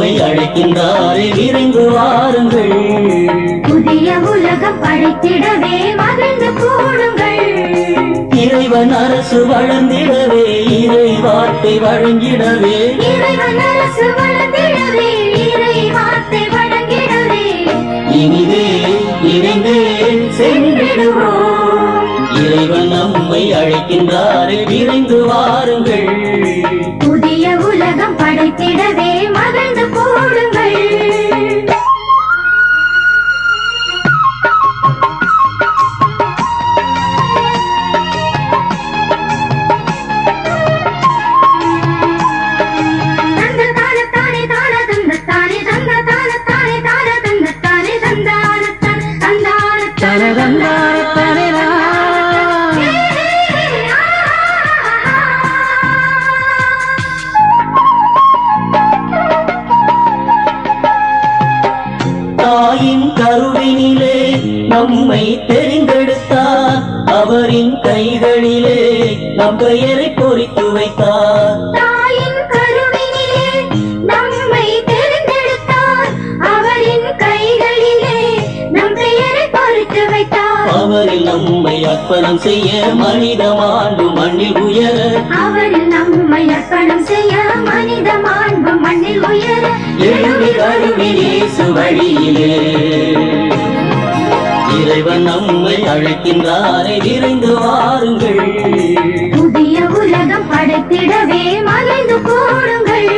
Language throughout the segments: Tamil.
நம்மை அழைக்கின்றாரே விரைந்து வாருங்கள் புதிய உலகம் படைத்திடவே மகிழ்ந்து கூடுங்கள் இறைவன் அரசு வளர்ந்திடவே இறை வார்த்தை வழங்கிடவே இறைவன் அரசு வளர்ந்திடவே இறை வார்த்தை வழங்கிடவே இனிதே இணைந்தே சென்றிடுவோம் இறைவன் நம்மை அழைக்கின்றாரே விரைந்து வாருங்கள் புதிய உலகம் படைத்திடவே மகிழ்ந்து கூடுங்கள் தந்த தான தானே தான தந்த தானே தந்த தான தானே தான தந்த தானே தந்தான தான தந்தான தான தந்தான தானே தாயின் கருவினிலே நம்மை தெரிந்தெடுத்தார் அவரின் கைகளிலே நம் பெயரை பொறித்து வைத்தார் தாயின் கருவினிலே நம்மை தெரிந்தெடுத்தார் அவரின் கைகளிலே நம் பெயரை பொறித்து வைத்தார் அவரில் நம்மை அர்ப்பணம் செய்ய மனித மாண்பு மண்ணில் உயர அவரில் நம்மை அர்ப்பணம் செய்ய மனித மாண்பு மண்ணில் உயர எழுவி அருவில் இயேசு வழியிலே இறைவன் நம்மை அழைக்கின்றாரே விரைந்து வாருங்கள் புதிய உலகம் படைத்திடவே மகிழ்ந்து கூடுங்கள்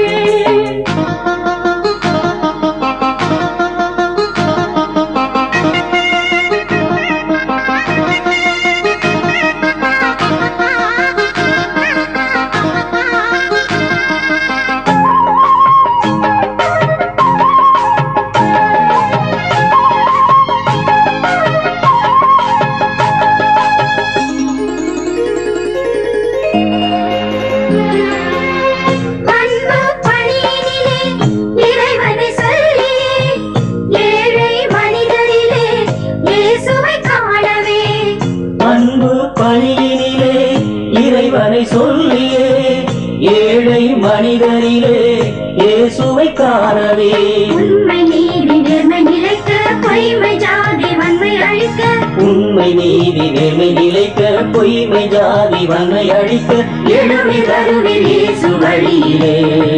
அன்பு பணியினிலே இறைவனை சொல்லியே ஏழை மனிதரிலே இயேசுவை காணவே அன்பு பணியினிலே இறைவனை சொல்லியே ஏழை மனிதரிலே இயேசுவை காணவே உண்மை நீதி நேர்மை நிலைக்க பொய்மை ஜாதி வன்மை அழிக்க உண்மை நீதி நேர்மை நிலைக்க பொய்மை ஜாதி வன்மை அழிக்க எழுவி தருவில் இயேசு வழியிலே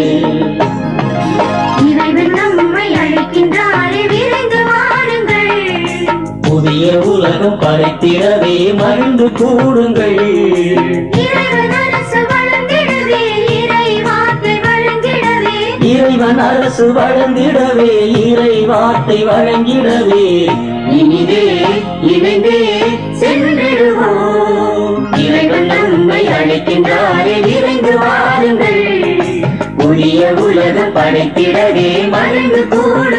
இறைவன் நம்மை அழைக்கின்றாரே விரைந்து வாருங்கள் புதிய உலகம் படைத்திடவே மகிழ்ந்து கூடுங்கள் இறைவன் அரசு வளர்ந்திடவே இறை வார்த்தை வழங்கிடவே இறைவன் அரசு வளர்ந்திடவே இறை வார்த்தை வழங்கிடவே இனிதே இணைந்தே சென்றிடுவோம் இறைவன் நம்மை அழைக்கின்றாரே விரைந்து வாருங்கள் புதிய உலகம் படைத்திடவே மகிழ்ந்து கூட